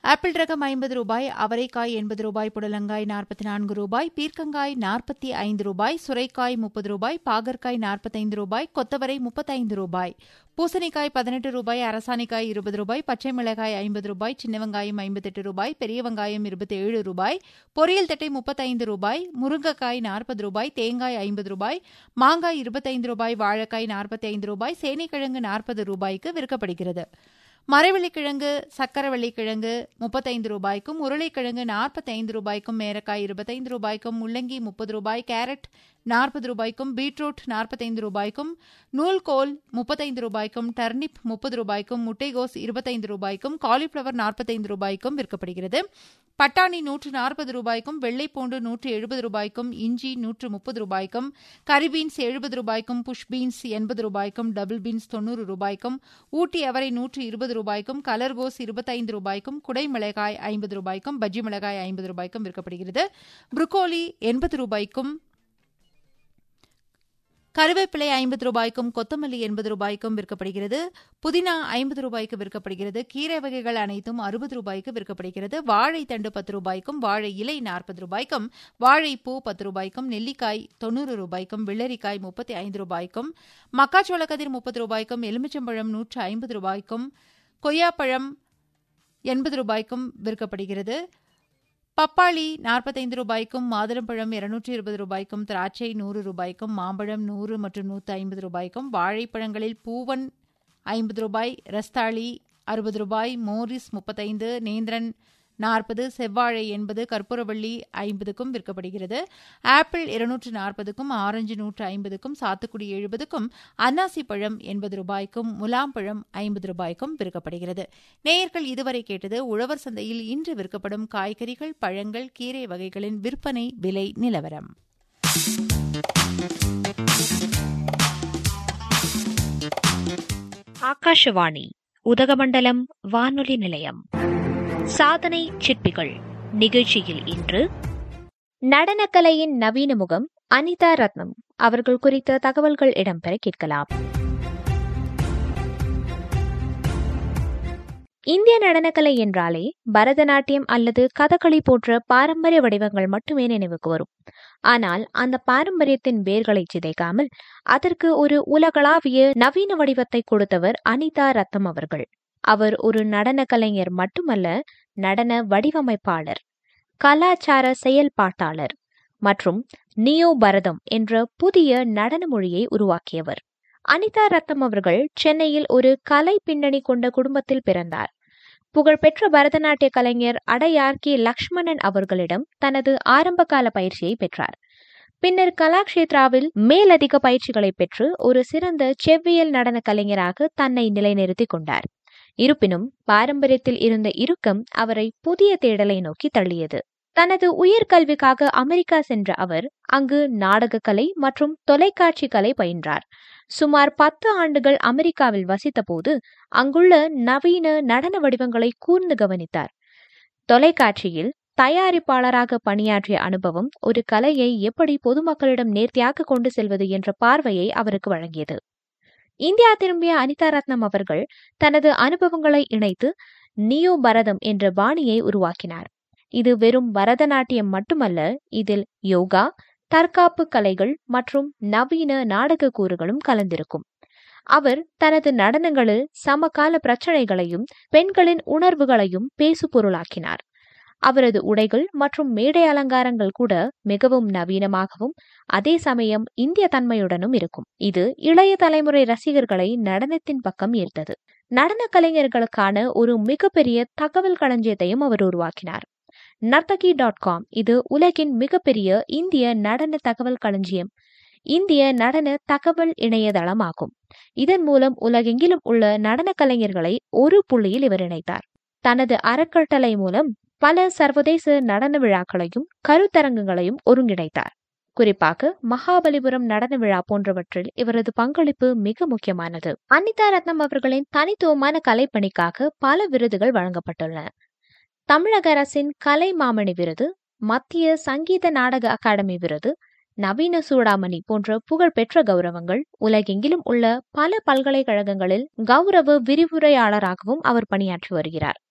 apple ரகம் ஐம்பது ரூபாய் அவரைக்காய் எண்பது ரூபாய் புடலங்காய் நாற்பத்தி நான்கு ரூபாய் பீர்க்கங்காய் நாற்பத்தி ஐந்து ரூபாய் சுரைக்காய் முப்பது ரூபாய் பாகற்காய் நாற்பத்தைந்து ரூபாய் கொத்தவரை முப்பத்தைந்து ரூபாய் பூசணிக்காய் பதினெட்டு ரூபாய் அரசாணிக்காய் இருபது ரூபாய் பச்சை மிளகாய் ஐம்பது ரூபாய் சின்ன வெங்காயம் ஐம்பத்தெட்டு ரூபாய் பெரிய வெங்காயம் இருபத்தி ஏழு ரூபாய் பொரியல் தட்டை முப்பத்தைந்து ரூபாய் முருங்கைக்காய் நாற்பது ரூபாய் தேங்காய் ஐம்பது ரூபாய் மாங்காய் இருபத்தைந்து ரூபாய் வாழைக்காய் நாற்பத்தி ஐந்து ரூபாய் சேனைக்கிழங்கு நாற்பது ரூபாய்க்கு விற்கப்படுகிறது மரவள்ளிக்கிழங்கு சக்கரவள்ளிக்கிழங்கு முப்பத்தைந்து ரூபாய்க்கும் உருளைக்கிழங்கு நாற்பத்தைந்து ரூபாய்க்கும் மேரக்காய் இருபத்தைந்து ரூபாய்க்கும் முள்ளங்கி முப்பது ரூபாய் கேரட் நாற்பது ரூபாய்க்கும் பீட்ரூட் நாற்பத்தைந்து ரூபாய்க்கும் நூல்கோல் முப்பத்தைந்து ரூபாய்க்கும் டர்னிப் முப்பது ரூபாய்க்கும் முட்டைகோஸ் இருபத்தைந்து ரூபாய்க்கும் காலிஃப்ளவர் நாற்பத்தைந்து ரூபாய்க்கும் விற்கப்படுகிறது பட்டாணி நூற்று நாற்பது ரூபாய்க்கும் வெள்ளைப்பூண்டு நூற்று எழுபது ரூபாய்க்கும் இஞ்சி நூற்று முப்பது ரூபாய்க்கும் கரி பீன்ஸ் எழுபது ரூபாய்க்கும் புஷ் பீன்ஸ் எண்பது ரூபாய்க்கும் டபுள் பீன்ஸ் தொண்ணூறு ரூபாய்க்கும் ஊட்டி அவரை நூற்று இருபது ரூபாய்க்கும் கலர்கோஸ் இருபத்தைந்து ரூபாய்க்கும் குடை மிளகாய் ஐம்பது ரூபாய்க்கும் பஜ்ஜி மிளகாய் ஐம்பது ரூபாய்க்கும் விற்கப்படுகிறது புரோக்கோலி எண்பது ரூபாய்க்கும் கருவேப்பிலை ஐம்பது ரூபாய்க்கும் கொத்தமல்லி எண்பது ரூபாய்க்கும் விற்கப்படுகிறது புதினா ஐம்பது ரூபாய்க்கு விற்கப்படுகிறது கீரை வகைகள் அனைத்தும் அறுபது ரூபாய்க்கு விற்கப்படுகிறது வாழைத்தண்டு பத்து ரூபாய்க்கும் வாழை இலை நாற்பது ரூபாய்க்கும் வாழைப்பூ பத்து ரூபாய்க்கும் நெல்லிக்காய் தொண்ணூறு ரூபாய்க்கும் வெள்ளரிக்காய் முப்பத்தி ஐந்து ரூபாய்க்கும் மக்காச்சோள கதிர் முப்பது ரூபாய்க்கும் எலுமிச்சம்பழம் நூற்று ஐம்பது ரூபாய்க்கும் கொய்யாப்பழம் எண்பது ரூபாய்க்கும் விற்கப்படுகிறது பப்பாளி நாற்பத்தைந்து ரூபாய்க்கும் மாதுளம்பழம் இருநூற்றி இருபது ரூபாய்க்கும் திராட்சை நூறு ரூபாய்க்கும் மாம்பழம் நூறு மற்றும் நூற்றி ஐம்பது ரூபாய்க்கும் வாழைப்பழங்களில் பூவன் ஐம்பது ரூபாய் ரஸ்தாளி அறுபது ரூபாய் மோரிஸ் முப்பத்தைந்து நேந்திரன் நாற்பது செவ்வாழை எண்பது கற்பூரவள்ளி ஐம்பதுக்கும் விற்கப்படுகிறது ஆப்பிள் இருநூற்று நாற்பதுக்கும் ஆரஞ்சு நூற்று ஐம்பதுக்கும் சாத்துக்குடி எழுபதுக்கும் அன்னாசி பழம் எண்பது ரூபாய்க்கும் முலாம்பழம் ஐம்பது ரூபாய்க்கும் விற்கப்படுகிறது நேயர்கள் இதுவரை கேட்டது உழவர் சந்தையில் இன்று விற்கப்படும் காய்கறிகள் பழங்கள் கீரை வகைகளின் விற்பனை விலை நிலவரம் ஆகாஷவாணி உதகமண்டலம் வானொலி நிலையம் சாதனை சிற்பிகள் நிகழ்ச்சியில் இன்று நடனக்கலையின் நவீன முகம் அனிதா ரத்னம் அவர்கள் குறித்த தகவல்கள் இடம்பெற கேட்கலாம் இந்திய நடனக்கலை என்றாலே பரதநாட்டியம் அல்லது கதகளி போன்ற பாரம்பரிய வடிவங்கள் மட்டுமே நினைவுக்கு வரும் ஆனால் அந்த பாரம்பரியத்தின் வேர்களை சிதைக்காமல் அதற்கு ஒரு உலகளாவிய நவீன வடிவத்தை கொடுத்தவர் அனிதா ரத்தம் அவர்கள் அவர் ஒரு நடன கலைஞர் மட்டுமல்ல நடன வடிவமைப்பாளர் கலாச்சார செயல்பாட்டாளர் மற்றும் நியோ பரதம் என்ற புதிய நடன மொழியை உருவாக்கியவர் அனிதா ரத்தம் அவர்கள் சென்னையில் ஒரு கலை பின்னணி கொண்ட குடும்பத்தில் பிறந்தார் புகழ்பெற்ற பரதநாட்டிய கலைஞர் அடையார் கே லக்ஷ்மணன் அவர்களிடம் தனது ஆரம்பகால பயிற்சியை பெற்றார் பின்னர் கலாக்ஷேத்ராவில் மேலதிக பயிற்சிகளை பெற்று ஒரு சிறந்த செவ்வியல் நடன கலைஞராக தன்னை நிலைநிறுத்திக் கொண்டார் இருப்பினும் பாரம்பரியத்தில் இருந்த இறுக்கம் அவரை புதிய தேடலை நோக்கி தள்ளியது தனது உயர்கல்விக்காக அமெரிக்கா சென்ற அவர் அங்கு நாடகக்கலை மற்றும் தொலைக்காட்சி கலை பயின்றார் சுமார் பத்து ஆண்டுகள் அமெரிக்காவில் வசித்தபோது அங்குள்ள நவீன நடன வடிவங்களை கூர்ந்து கவனித்தார் தொலைக்காட்சியில் தயாரிப்பாளராக பணியாற்றிய அனுபவம் ஒரு கலையை எப்படி பொதுமக்களிடம் நேர்த்தியாக கொண்டு செல்வது என்ற பார்வையை அவருக்கு வழங்கியது இந்தியா திரும்பிய அனிதா ரத்னம் அவர்கள் தனது அனுபவங்களை இணைத்து நியோ பரதம் என்ற பாணியை உருவாக்கினார் இது வெறும் பரதநாட்டியம் மட்டுமல்ல இதில் யோகா தற்காப்பு கலைகள் மற்றும் நவீன நாடக கூறுகளும் கலந்திருக்கும் அவர் தனது நடனங்களில் சமகால பிரச்சனைகளையும் பெண்களின் உணர்வுகளையும் பேசு பொருளாக்கினார் அவரது உடைகள் மற்றும் மேடை அலங்காரங்கள் கூட மிகவும் நவீனமாகவும் அதே சமயம் இந்திய தன்மையுடனும் இருக்கும் இது இளைய தலைமுறை ரசிகர்களை நடனத்தின் பக்கம் ஈர்த்தது நடன கலைஞர்களுக்கான ஒரு மிகப்பெரிய தகவல் களஞ்சியத்தையும் அவர் உருவாக்கினார் நர்த்தகி டாட் காம் இது உலகின் மிகப்பெரிய இந்திய நடன தகவல் களஞ்சியம் இந்திய நடன தகவல் இணையதளம் ஆகும் இதன் மூலம் உலகெங்கிலும் உள்ள நடன கலைஞர்களை ஒரு புள்ளியில் இவர் இணைத்தார் தனது அறக்கட்டளை மூலம் பல சர்வதேச நடன விழாக்களையும் கருத்தரங்குகளையும் ஒருங்கிணைத்தார் குறிப்பாக மகாபலிபுரம் நடன விழா போன்றவற்றில் இவரது பங்களிப்பு மிக முக்கியமானது அனிதா ரத்னம் அவர்களின் தனித்துவமான கலைப்பணிக்காக பல விருதுகள் வழங்கப்பட்டுள்ளன தமிழக அரசின் கலை மாமணி விருது மத்திய சங்கீத நாடக அகாடமி விருது நவீன சூடாமணி போன்ற புகழ்பெற்ற கௌரவங்கள் உலகெங்கிலும் உள்ள பல பல்கலைக்கழகங்களில் கௌரவ விரிவுரையாளராகவும் அவர் பணியாற்றி வருகிறார்